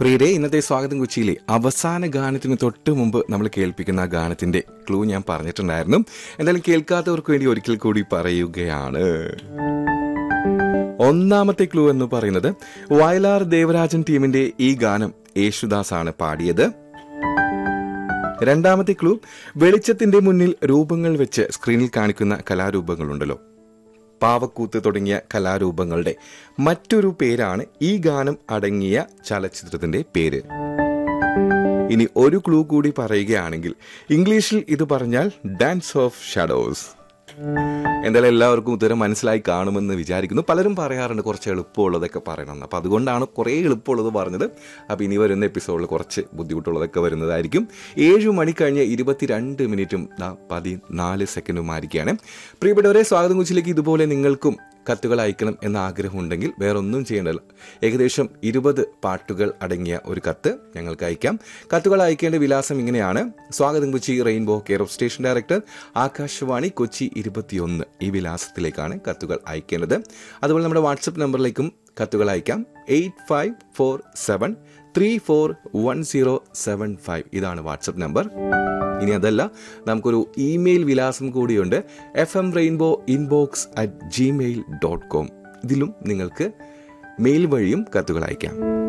പ്രിയരെ ഇന്നത്തെ സ്വാഗതം കൊച്ചിയിലെ അവസാന ഗാനത്തിന് തൊട്ട് മുമ്പ് നമ്മൾ കേൾപ്പിക്കുന്ന ആ ഗാനത്തിന്റെ ക്ലൂ ഞാൻ പറഞ്ഞിട്ടുണ്ടായിരുന്നു എന്തായാലും കേൾക്കാത്തവർക്ക് വേണ്ടി ഒരിക്കൽ കൂടി പറയുകയാണ് ഒന്നാമത്തെ ക്ലൂ എന്ന് പറയുന്നത് വയലാർ ദേവരാജൻ ടീമിന്റെ ഈ ഗാനം യേശുദാസ് ആണ് പാടിയത് രണ്ടാമത്തെ ക്ലൂ വെളിച്ചത്തിന്റെ മുന്നിൽ രൂപങ്ങൾ വെച്ച് സ്ക്രീനിൽ കാണിക്കുന്ന കലാരൂപങ്ങളുണ്ടല്ലോ പാവക്കൂത്ത് തുടങ്ങിയ കലാരൂപങ്ങളുടെ മറ്റൊരു പേരാണ് ഈ ഗാനം അടങ്ങിയ ചലച്ചിത്രത്തിന്റെ പേര് ഇനി ഒരു ക്ലൂ കൂടി പറയുകയാണെങ്കിൽ ഇംഗ്ലീഷിൽ ഇത് പറഞ്ഞാൽ ഡാൻസ് ഓഫ് ഷാഡോസ് എന്തായാലും എല്ലാവർക്കും ഉത്തരം മനസ്സിലായി കാണുമെന്ന് വിചാരിക്കുന്നു പലരും പറയാറുണ്ട് കുറച്ച് എളുപ്പമുള്ളതൊക്കെ പറയണമെന്ന് അപ്പം അതുകൊണ്ടാണ് കുറേ എളുപ്പമുള്ളത് പറഞ്ഞത് അപ്പം ഇനി വരുന്ന എപ്പിസോഡിൽ കുറച്ച് ബുദ്ധിമുട്ടുള്ളതൊക്കെ വരുന്നതായിരിക്കും ഏഴ് മണി കഴിഞ്ഞ് ഇരുപത്തിരണ്ട് മിനിറ്റും ദാ പതിനാല് സെക്കൻഡുമായിരിക്കുകയാണ് പ്രിയപ്പെട്ടവരെ സ്വാഗതം കുച്ചിലേക്ക് ഇതുപോലെ നിങ്ങൾക്കും കത്തുകൾ അയക്കണം എന്ന ആഗ്രഹമുണ്ടെങ്കിൽ വേറെ ഒന്നും ചെയ്യേണ്ടല്ലോ ഏകദേശം ഇരുപത് പാട്ടുകൾ അടങ്ങിയ ഒരു കത്ത് ഞങ്ങൾക്ക് അയക്കാം കത്തുകൾ അയക്കേണ്ട വിലാസം ഇങ്ങനെയാണ് സ്വാഗതം Kochi rainbow care of station director Akashvani Kochi ഇരുപത്തിയൊന്ന് ഈ വിലാസത്തിലേക്കാണ് കത്തുകൾ അയക്കേണ്ടത് അതുപോലെ നമ്മുടെ വാട്സപ്പ് നമ്പറിലേക്കും കത്തുകൾ അയക്കാം eight five four seven three four one zero seven five ഇതാണ് വാട്സപ്പ് നമ്പർ ഇനി അതല്ല നമുക്കൊരു ഇമെയിൽ വിലാസം കൂടിയുണ്ട് F M rainbow inbox at Gmail dot com ഇതിലും നിങ്ങൾക്ക് മെയിൽ വഴിയും കത്തുകൾ അയക്കാം